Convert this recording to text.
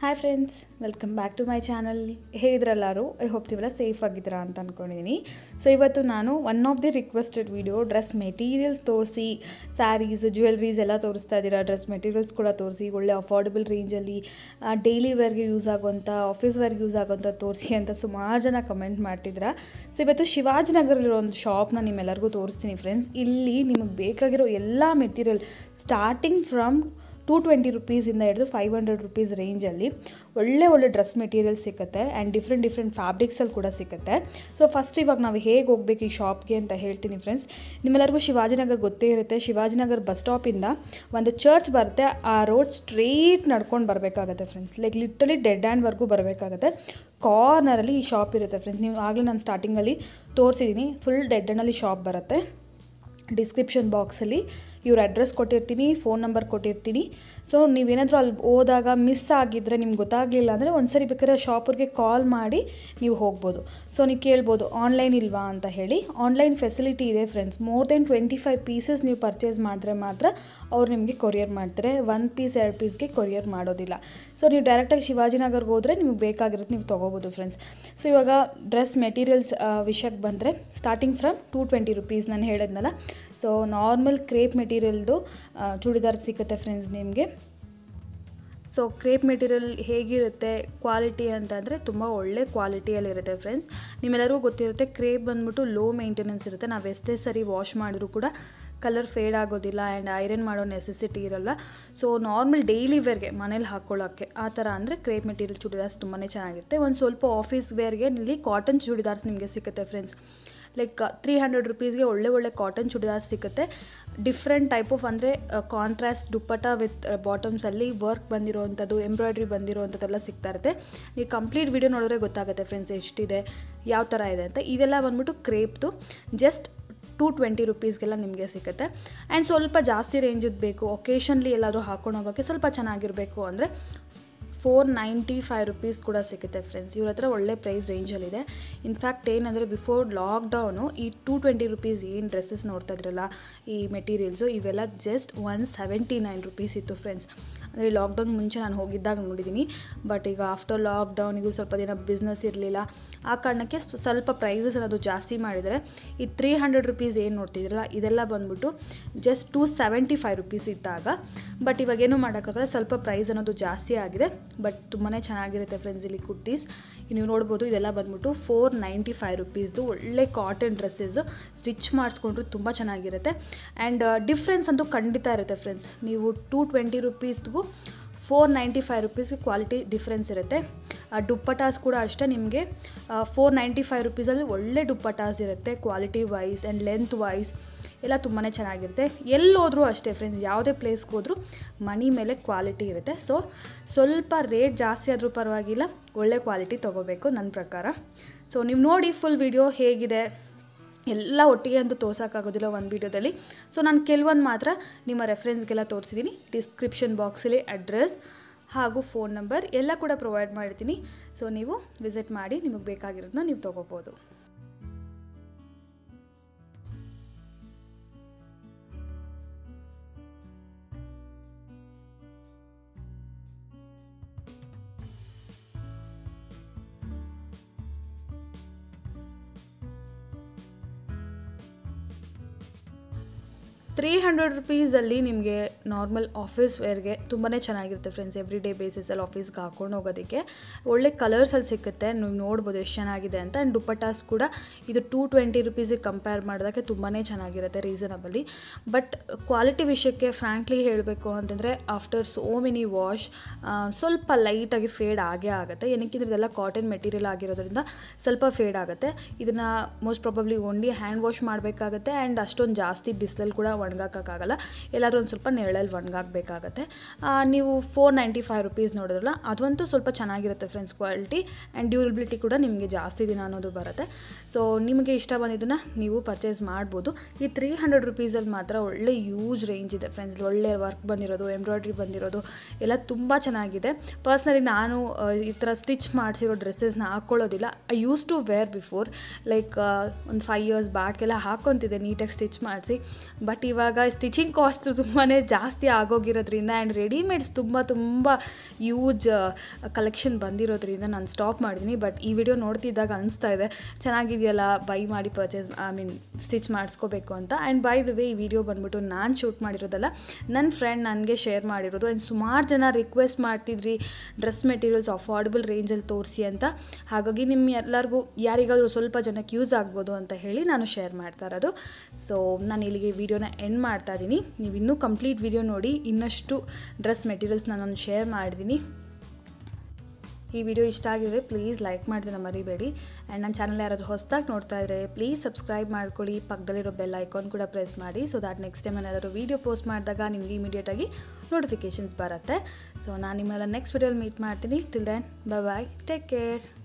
hi friends welcome back to my channel ಹೇಗಿದ್ರೆಲ್ಲರೂ I hope ನೀವೆಲ್ಲ safe ಆಗಿದ್ದೀರಾ ಅಂತ ಅಂದ್ಕೊಂಡಿದ್ದೀನಿ ಸೊ ಇವತ್ತು ನಾನು one of the requested video dress materials ತೋರಿಸಿ ಸ್ಯಾರೀಸ್ ಜ್ಯುವೆಲ್ರೀಸ್ ಎಲ್ಲ ತೋರಿಸ್ತಾ ಇದ್ದೀರಾ ಡ್ರೆಸ್ ಮೆಟೀರಿಯಲ್ಸ್ ಕೂಡ ತೋರಿಸಿ ಒಳ್ಳೆ ಅಫೋರ್ಡಬಲ್ ರೇಂಜಲ್ಲಿ ಡೈಲಿ ವೇರ್ಗೆ ಯೂಸ್ ಆಗುವಂಥ ಆಫೀಸ್ ವೇರ್ಗೆ ಯೂಸ್ ಆಗುವಂಥ ತೋರಿಸಿ ಅಂತ ಸುಮಾರು ಜನ ಕಮೆಂಟ್ ಮಾಡ್ತಿದ್ದೀರಾ ಸೊ ಇವತ್ತು ಶಿವಾಜಿನಗರಲ್ಲಿರೋ ಒಂದು ಶಾಪ್ನ ನಿಮ್ಮೆಲ್ಲರಿಗೂ ತೋರಿಸ್ತೀನಿ ಫ್ರೆಂಡ್ಸ್ ಇಲ್ಲಿ ನಿಮಗೆ ಬೇಕಾಗಿರೋ ಎಲ್ಲ material starting from two twenty ರುಪೀಸಿಂದ ಹಿಡಿದು ಫೈವ್ ಹಂಡ್ರೆಡ್ ರುಪೀಸ್ ರೇಂಜಲ್ಲಿ ಒಳ್ಳೆ ಒಳ್ಳೆ ಡ್ರೆಸ್ ಮೆಟೀರಿಯಲ್ ಸಿಗುತ್ತೆ ಆ್ಯಂಡ್ ಡಿಫ್ರೆಂಟ್ ಡಿಫ್ರೆಂಟ್ ಫ್ಯಾಬ್ರಿಕ್ಸಲ್ಲಿ ಕೂಡ ಸಿಗುತ್ತೆ ಸೊ ಫಸ್ಟ್ ಇವಾಗ ನಾವು ಹೇಗೆ ಹೋಗ್ಬೇಕು ಈ ಶಾಪ್ಗೆ ಅಂತ ಹೇಳ್ತೀನಿ ಫ್ರೆಂಡ್ಸ್ ನಿಮ್ಮೆಲ್ಲರಿಗೂ ಶಿವಾಜಿನಗರ್ ಗೊತ್ತೇ ಇರುತ್ತೆ ಶಿವಾಜಿನಗರ್ ಬಸ್ ಸ್ಟಾಪಿಂದ ಒಂದು ಚರ್ಚ್ ಬರುತ್ತೆ ಆ ರೋಡ್ ಸ್ಟ್ರೇಟ್ ನಡ್ಕೊಂಡು ಬರಬೇಕಾಗತ್ತೆ ಫ್ರೆಂಡ್ಸ್ ಲೈಕ್ ಲಿಟ್ರಲಿ ಡೆಡ್ ಹ್ಯಾಂಡ್ವರೆಗೂ ಬರಬೇಕಾಗತ್ತೆ ಕಾರ್ನರಲ್ಲಿ ಈ ಶಾಪ್ ಇರುತ್ತೆ ಫ್ರೆಂಡ್ಸ್ ನೀವು ಆಗಲೇ ನಾನು ಸ್ಟಾರ್ಟಿಂಗಲ್ಲಿ ತೋರಿಸಿದ್ದೀನಿ ಫುಲ್ ಡೆಡ್ ಹ್ಯಾಂಡಲ್ಲಿ ಶಾಪ್ ಬರುತ್ತೆ ಡಿಸ್ಕ್ರಿಪ್ಷನ್ ಬಾಕ್ಸಲ್ಲಿ ಇವ್ರ ಅಡ್ರೆಸ್ ಕೊಟ್ಟಿರ್ತೀನಿ ಫೋನ್ ನಂಬರ್ ಕೊಟ್ಟಿರ್ತೀನಿ ಸೊ ನೀವೇನಾದರೂ ಅಲ್ಲಿ ಹೋದಾಗ ಮಿಸ್ ಆಗಿದ್ದರೆ ನಿಮ್ಗೆ ಗೊತ್ತಾಗಲಿಲ್ಲ ಅಂದರೆ ಒಂದ್ಸರಿ ಬೇಕಾದ್ರೆ ಶಾಪರ್ಗೆ ಕಾಲ್ ಮಾಡಿ ನೀವು ಹೋಗ್ಬೋದು ಸೊ ನೀವು ಕೇಳ್ಬೋದು ಆನ್ಲೈನ್ ಇಲ್ವಾ ಅಂತ ಹೇಳಿ ಆನ್ಲೈನ್ ಫೆಸಿಲಿಟಿ ಇದೆ friends more than twenty five pieces ನೀವು ಪರ್ಚೇಸ್ ಮಾಡಿದ್ರೆ ಮಾತ್ರ ಅವ್ರು ನಿಮಗೆ ಕೊರಿಯರ್ ಮಾಡ್ತಾರೆ ಒನ್ ಪೀಸ್ ಎರಡು ಪೀಸ್ಗೆ ಕೊರಿಯರ್ ಮಾಡೋದಿಲ್ಲ ಸೊ ನೀವು ಡೈರೆಕ್ಟಾಗಿ ಶಿವಾಜಿನಗರ್ಗೆ ಹೋದರೆ ನಿಮಗೆ ಬೇಕಾಗಿರೋದು ನೀವು ತೊಗೋಬೋದು ಫ್ರೆಂಡ್ಸ್ ಸೊ ಇವಾಗ ಡ್ರೆಸ್ ಮೆಟೀರಿಯಲ್ಸ್ ವಿಷಯಕ್ಕೆ ಬಂದರೆ starting from two twenty rupees ನಾನು ಹೇಳಿದ್ನಲ್ಲ ಸೊ ನಾರ್ಮಲ್ ಕ್ರೇಪ್ ಮೆಟೀರಿಯಲ್ದು ಚೂಡಿದಾರ್ ಸಿಗುತ್ತೆ ಫ್ರೆಂಡ್ಸ್ ನಿಮಗೆ ಸೊ ಕ್ರೇಪ್ ಮೆಟೀರಿಯಲ್ ಹೇಗಿರುತ್ತೆ ಕ್ವಾಲಿಟಿ ಅಂತಂದರೆ ತುಂಬ ಒಳ್ಳೆ ಕ್ವಾಲಿಟಿಯಲ್ಲಿರುತ್ತೆ ಫ್ರೆಂಡ್ಸ್ ನಿಮ್ಮೆಲ್ಲರಿಗೂ ಗೊತ್ತಿರುತ್ತೆ ಕ್ರೇಪ್ ಬಂದ್ಬಿಟ್ಟು ಲೋ ಮೇಂಟೆನೆನ್ಸ್ ಇರುತ್ತೆ ನಾವು ಎಷ್ಟೇ ಸರಿ ವಾಶ್ ಮಾಡಿದ್ರೂ ಕೂಡ ಕಲರ್ ಫೇಡ್ ಆಗೋದಿಲ್ಲ ಆ್ಯಂಡ್ ಐರನ್ ಮಾಡೋ ನೆಸೆಸಿಟಿ ಇರೋಲ್ಲ ಸೊ ನಾರ್ಮಲ್ ಡೈಲಿ ವೇರ್ಗೆ ಮನೇಲಿ ಹಾಕ್ಕೊಳ್ಳೋಕ್ಕೆ ಆ ಥರ ಅಂದರೆ ಕ್ರೇಪ್ ಮೆಟೀರಿಯಲ್ ಚೂಡಿದಾರ್ಸ್ ತುಂಬಾ ಚೆನ್ನಾಗಿರುತ್ತೆ ಒಂದು ಸ್ವಲ್ಪ ಆಫೀಸ್ ವೇರ್ಗೆ ಇಲ್ಲಿ ಕಾಟನ್ ಚೂಡಿದಾರ್ಸ್ ನಿಮಗೆ ಸಿಗುತ್ತೆ ಫ್ರೆಂಡ್ಸ್ ಲೈಕ್ ತ್ರೀ ಹಂಡ್ರೆಡ್ ರುಪೀಸ್ಗೆ ಒಳ್ಳೆ ಒಳ್ಳೆ ಕಾಟನ್ ಚೂಡಿದಾರ್ಸ್ ಸಿಗುತ್ತೆ ಡಿಫ್ರೆಂಟ್ ಟೈಪ್ ಆಫ್ ಅಂದರೆ ಕಾಂಟ್ರಾಸ್ಟ್ ದುಪ್ಪಟ ವಿತ್ ಬಾಟಮ್ಸಲ್ಲಿ ವರ್ಕ್ ಬಂದಿರೋವಂಥದ್ದು ಎಂಬ್ರಾಯ್ಡ್ರಿ ಬಂದಿರೋವಂಥದ್ದೆಲ್ಲ ಸಿಗ್ತಾ ಇರುತ್ತೆ ನೀವು ಕಂಪ್ಲೀಟ್ ವಿಡಿಯೋ ನೋಡಿದ್ರೆ ಗೊತ್ತಾಗುತ್ತೆ ಫ್ರೆಂಡ್ಸ್ ಎಷ್ಟಿದೆ ಯಾವ ಥರ ಇದೆ ಅಂತ ಇದೆಲ್ಲ ಬಂದ್ಬಿಟ್ಟು ಕ್ರೇಪ್ದು ಜಸ್ಟ್ ಟೂ ಟ್ವೆಂಟಿ ರುಪೀಸ್ಗೆಲ್ಲ ನಿಮಗೆ ಸಿಗುತ್ತೆ ಆ್ಯಂಡ್ ಸ್ವಲ್ಪ ಜಾಸ್ತಿ ರೇಂಜದ್ದು ಬೇಕು ಒಕೇಶನ್ಲಿ ಎಲ್ಲಾದರೂ ಹಾಕೊಂಡು ಹೋಗೋಕ್ಕೆ ಸ್ವಲ್ಪ ಚೆನ್ನಾಗಿರಬೇಕು ಅಂದರೆ ಫೋರ್ ನೈಂಟಿ ಫೈವ್ ರುಪೀಸ್ ಕೂಡ ಸಿಗುತ್ತೆ ಫ್ರೆಂಡ್ಸ್ ಇವ್ರ ಹತ್ರ ಒಳ್ಳೆ ಪ್ರೈಸ್ ರೇಂಜಲ್ಲಿದೆ ಇನ್ಫ್ಯಾಕ್ಟ್ ಏನಂದರೆ ಬಿಫೋರ್ ಲಾಕ್ಡೌನು ಈ ಟೂ ಟ್ವೆಂಟಿ ರುಪೀಸ್ ಏನು ಡ್ರೆಸ್ಸಸ್ ನೋಡ್ತಾ ಇದ್ರಲ್ಲ ಈ ಮೆಟೀರಿಯಲ್ಸು ಇವೆಲ್ಲ just one seventy nine rupees ಇತ್ತು ಫ್ರೆಂಡ್ಸ್ ಅಂದರೆ ಲಾಕ್ಡೌನ್ ಮುಂಚೆ ನಾನು ಹೋಗಿದ್ದಾಗ ನೋಡಿದ್ದೀನಿ ಬಟ್ ಈಗ ಆಫ್ಟರ್ ಲಾಕ್ಡೌನಿಗೂ ಸ್ವಲ್ಪ ದಿನ ಬಿಸ್ನೆಸ್ ಇರಲಿಲ್ಲ ಆ ಕಾರಣಕ್ಕೆ ಸ್ವಲ್ಪ ಪ್ರೈಸಸ್ ಅನ್ನೋದು ಜಾಸ್ತಿ ಮಾಡಿದರೆ ಈ ತ್ರೀ ಹಂಡ್ರೆಡ್ ರುಪೀಸ್ ಏನು ನೋಡ್ತಿದ್ರಲ್ಲ ಇದೆಲ್ಲ ಬಂದ್ಬಿಟ್ಟು just two seventy five rupees ಇದ್ದಾಗ ಬಟ್ ಇವಾಗ ಏನೂ ಮಾಡೋಕ್ಕಾಗಲ್ಲ ಸ್ವಲ್ಪ ಪ್ರೈಸ್ ಅನ್ನೋದು ಜಾಸ್ತಿ ಆಗಿದೆ ಬಟ್ ತುಂಬಾ ಚೆನ್ನಾಗಿರುತ್ತೆ ಫ್ರೆಂಡ್ಸ್ ಇಲ್ಲಿ ಕುರ್ತೀಸ್ ನೀವು ನೋಡ್ಬೋದು ಇದೆಲ್ಲ ಬಂದ್ಬಿಟ್ಟು ಫೋರ್ ನೈಂಟಿ ಫೈವ್ ರುಪೀಸ್ದು ಒಳ್ಳೆ ಕಾಟನ್ ಡ್ರೆಸ್ಸಸ್ಸು ಸ್ಟಿಚ್ ಮಾಡಿಸ್ಕೊಂಡ್ರು ತುಂಬ ಚೆನ್ನಾಗಿರುತ್ತೆ ಆ್ಯಂಡ್ ಡಿಫ್ರೆನ್ಸ್ ಅಂತೂ ಖಂಡಿತ ಇರುತ್ತೆ ಫ್ರೆಂಡ್ಸ್ ನೀವು ಟೂ ಟ್ವೆಂಟಿ ರುಪೀಸ್ಗೂ ಫೋರ್ ನೈಂಟಿ ಫೈವ್ ರುಪೀಸ್ಗೆ ಕ್ವಾಲಿಟಿ ಡಿಫ್ರೆನ್ಸ್ ಇರುತ್ತೆ ಡುಪ್ಪಟಾಸ್ ಕೂಡ ಅಷ್ಟೇ ನಿಮಗೆ ಫೋರ್ ನೈಂಟಿ ಫೈವ್ ರುಪೀಸಲ್ಲಿ ಒಳ್ಳೆ ಡುಪ್ಪಟಾಸ್ ಇರುತ್ತೆ quality wise and length wise ಎಲ್ಲ ತುಂಬಾ ಚೆನ್ನಾಗಿರುತ್ತೆ ಎಲ್ಲೋದ್ರೂ ಅಷ್ಟೇ ಫ್ರೆಂಡ್ಸ್ ಯಾವುದೇ ಪ್ಲೇಸ್ಗೆ ಹೋದರೂ ಮನಿ ಮೇಲೆ ಕ್ವಾಲಿಟಿ ಇರುತ್ತೆ ಸೊ ಸ್ವಲ್ಪ ರೇಟ್ ಜಾಸ್ತಿ ಆದರೂ ಪರವಾಗಿಲ್ಲ ಒಳ್ಳೆ ಕ್ವಾಲಿಟಿ ತೊಗೋಬೇಕು ನನ್ನ ಪ್ರಕಾರ ಸೊ ನೀವು ನೋಡಿ ಫುಲ್ ವಿಡಿಯೋ ಹೇಗಿದೆ ಎಲ್ಲ ಒಟ್ಟಿಗೆ ಅಂತೂ ತೋರ್ಸೋಕ್ಕಾಗೋದಿಲ್ಲ ಒಂದು ವೀಡಿಯೋದಲ್ಲಿ ಸೊ ನಾನು ಕೆಲವೊಂದು ಮಾತ್ರ ನಿಮ್ಮ ರೆಫರೆನ್ಸ್ಗೆಲ್ಲ ತೋರಿಸಿದ್ದೀನಿ ಡಿಸ್ಕ್ರಿಪ್ಷನ್ ಬಾಕ್ಸಲ್ಲಿ ಅಡ್ರೆಸ್ ಹಾಗೂ ಫೋನ್ ನಂಬರ್ ಎಲ್ಲ ಕೂಡ ಪ್ರೊವೈಡ್ ಮಾಡ್ತೀನಿ ಸೊ ನೀವು ವಿಸಿಟ್ ಮಾಡಿ ನಿಮಗೆ ಬೇಕಾಗಿರೋದನ್ನ ನೀವು ತೊಗೋಬೋದು ತ್ರೀ ಹಂಡ್ರೆಡ್ ರುಪೀಸಲ್ಲಿ ನಿಮಗೆ ನಾರ್ಮಲ್ ಆಫೀಸ್ ವೇರ್ಗೆ ತುಂಬಾ ಚೆನ್ನಾಗಿರುತ್ತೆ ಫ್ರೆಂಡ್ಸ್ ಎವ್ರಿ ಡೇ ಬೇಸಿಸಲ್ಲಿ ಆಫೀಸ್ಗೆ ಹಾಕೊಂಡು ಹೋಗೋದಕ್ಕೆ ಒಳ್ಳೆ ಕಲರ್ಸಲ್ಲಿ ಸಿಗುತ್ತೆ ನೀವು ನೋಡ್ಬೋದು ಎಷ್ಟು ಚೆನ್ನಾಗಿದೆ ಅಂತ ಆ್ಯಂಡ್ ದುಪ್ಪಟಾಸ್ ಕೂಡ ಇದು ಟೂ ಟ್ವೆಂಟಿ ರುಪೀಸಿಗೆ ಕಂಪೇರ್ ಮಾಡಿದಾಗ ತುಂಬಾ ಚೆನ್ನಾಗಿರುತ್ತೆ ರೀಸನಬಲಿ ಬಟ್ ಕ್ವಾಲಿಟಿ ವಿಷಯಕ್ಕೆ ಫ್ರ್ಯಾಂಕ್ಲಿ ಹೇಳಬೇಕು ಅಂತಂದರೆ ಆಫ್ಟರ್ ಸೋ ಮೆನಿ ವಾಶ್ ಸ್ವಲ್ಪ ಲೈಟಾಗಿ ಫೇಡ್ ಆಗೇ ಆಗುತ್ತೆ ಏನಕ್ಕಿಂದ್ರೆ ಇದೆಲ್ಲ ಕಾಟನ್ ಮೆಟೀರಿಯಲ್ ಆಗಿರೋದ್ರಿಂದ ಸ್ವಲ್ಪ ಫೇಡ್ ಆಗುತ್ತೆ ಇದನ್ನು most probably only hand wash ಮಾಡಬೇಕಾಗತ್ತೆ ಆ್ಯಂಡ್ ಅಷ್ಟೊಂದು ಜಾಸ್ತಿ ಬಿಸಿಲಲ್ಲಿ ಕೂಡ ಒಣಗಾಕೋಕ್ಕಾಗಲ್ಲ ಎಲ್ಲಾದರೂ ಒಂದು ಸ್ವಲ್ಪ ನೆರಳಲ್ಲಿ ಒಣಗಾಕಬೇಕಾಗತ್ತೆ ನೀವು ಫೋರ್ ನೈಂಟಿ ಫೈವ್ ರುಪೀಸ್ ನೋಡಿದ್ರಲ್ಲ ಅದಂತೂ ಸ್ವಲ್ಪ ಚೆನ್ನಾಗಿರುತ್ತೆ ಫ್ರೆಂಡ್ಸ್ ಕ್ವಾಲಿಟಿ ಆ್ಯಂಡ್ ಡ್ಯೂರಬಿಲಿಟಿ ಕೂಡ ನಿಮಗೆ ಜಾಸ್ತಿ ದಿನ ಅನ್ನೋದು ಬರುತ್ತೆ ಸೊ ನಿಮಗೆ ಇಷ್ಟ ಬಂದಿದ್ದನ್ನು ನೀವು ಪರ್ಚೇಸ್ ಮಾಡ್ಬೋದು ಈ ತ್ರೀ ಹಂಡ್ರೆಡ್ ರುಪೀಸಲ್ಲಿ ಮಾತ್ರ ಒಳ್ಳೆ ಯೂಸ್ ರೇಂಜ್ ಇದೆ ಫ್ರೆಂಡ್ಸ್ ಒಳ್ಳೆ ವರ್ಕ್ ಬಂದಿರೋದು ಎಂಬ್ರಾಯ್ಡ್ರಿ ಬಂದಿರೋದು ಎಲ್ಲ ತುಂಬ ಚೆನ್ನಾಗಿದೆ ಪರ್ಸ್ನಲಿ ನಾನು ಈ ಥರ ಸ್ಟಿಚ್ ಮಾಡಿಸಿರೋ ಡ್ರೆಸ್ಸಸ್ನ ಹಾಕ್ಕೊಳ್ಳೋದಿಲ್ಲ I used to wear before like ಒಂದು ಫೈವ್ ಇಯರ್ಸ್ ಬ್ಯಾಕ್ ಎಲ್ಲ ಹಾಕ್ಕೊತಿದ್ದೆ ನೀಟಾಗಿ ಸ್ಟಿಚ್ ಮಾಡಿಸಿ ಬಟ್ ಇವಾಗ ಸ್ಟಿಚಿಂಗ್ ಕಾಸ್ಟ್ ತುಂಬಾ ಜಾಸ್ತಿ ಆಗೋಗಿರೋದ್ರಿಂದ ಆ್ಯಂಡ್ ರೆಡಿಮೇಡ್ಸ್ ತುಂಬ ತುಂಬ ಯೂಜ್ ಕಲೆಕ್ಷನ್ ಬಂದಿರೋದ್ರಿಂದ ನಾನು ಸ್ಟಾಪ್ ಮಾಡಿದ್ದೀನಿ ಬಟ್ ಈ ವಿಡಿಯೋ ನೋಡ್ತಿದ್ದಾಗ ಅನಿಸ್ತಾ ಇದೆ ಚೆನ್ನಾಗಿದೆಯಲ್ಲ ಬೈ ಮಾಡಿ ಪರ್ಚೇಸ್ ಐ ಮೀನ್ ಸ್ಟಿಚ್ ಮಾಡಿಸ್ಕೋಬೇಕು ಅಂತ ಆ್ಯಂಡ್ ಬೈ ದ ವೇ ಈ ವಿಡಿಯೋ ಬಂದ್ಬಿಟ್ಟು ನಾನು ಶೂಟ್ ಮಾಡಿರೋದಲ್ಲ ನನ್ನ ಫ್ರೆಂಡ್ ನನಗೆ ಶೇರ್ ಮಾಡಿರೋದು ಆ್ಯಂಡ್ ಸುಮಾರು ಜನ ರಿಕ್ವೆಸ್ಟ್ ಮಾಡ್ತಿದ್ರಿ ಡ್ರೆಸ್ ಮೆಟೀರಿಯಲ್ಸ್ ಅಫೋರ್ಡಬಲ್ ರೇಂಜಲ್ಲಿ ತೋರಿಸಿ ಅಂತ ಹಾಗಾಗಿ ನಿಮ್ಮ ಎಲ್ಲರಿಗೂ ಯಾರಿಗಾದರೂ ಸ್ವಲ್ಪ ಜನಕ್ಕೆ ಯೂಸ್ ಆಗ್ಬೋದು ಅಂತ ಹೇಳಿ ನಾನು ಶೇರ್ ಮಾಡ್ತಾ ಇರೋದು ಸೊ ನಾನು ಇಲ್ಲಿಗೆ ವಿಡಿಯೋನ ಎಂಡ್ ಮಾಡ್ತಾ ಇದ್ದೀನಿ ನೀವು ಇನ್ನೂ ಕಂಪ್ಲೀಟ್ ವಿಡಿಯೋ ನೋಡಿ ಇನ್ನಷ್ಟು ಡ್ರೆಸ್ ಮೆಟೀರಿಯಲ್ಸ್ನ ನಾನು ಶೇರ್ ಮಾಡಿದ್ದೀನಿ ಈ ವಿಡಿಯೋ ಇಷ್ಟ ಆಗಿದ್ರೆ ಪ್ಲೀಸ್ ಲೈಕ್ ಮಾಡ್ತೀನಿ ಮರಿಬೇಡಿ ಆ್ಯಂಡ್ ನನ್ನ ಚಾನಲ್ ಯಾರಾದರೂ ಹೊಸದಾಗಿ ನೋಡ್ತಾ ಇದ್ದರೆ ಪ್ಲೀಸ್ ಸಬ್ಸ್ಕ್ರೈಬ್ ಮಾಡ್ಕೊಳ್ಳಿ ಪಕ್ಕದಲ್ಲಿರೋ ಬೆಲ್ ಐಕಾನ್ ಕೂಡ ಪ್ರೆಸ್ ಮಾಡಿ ಸೊ ದ್ಯಾಟ್ ನೆಕ್ಸ್ಟ್ ಟೈಮ್ ಏನಾದರೂ ವೀಡಿಯೋ ಪೋಸ್ಟ್ ಮಾಡಿದಾಗ ನಿಮಗೆ ಇಮಿಡಿಯೇಟಾಗಿ ನೋಟಿಫಿಕೇಷನ್ಸ್ ಬರುತ್ತೆ ಸೊ ನಾನು ನಿಮ್ಮೆಲ್ಲ ನೆಕ್ಸ್ಟ್ ವಿಡಿಯೋಲಿ ಮೀಟ್ ಮಾಡ್ತೀನಿ till then bye bye take care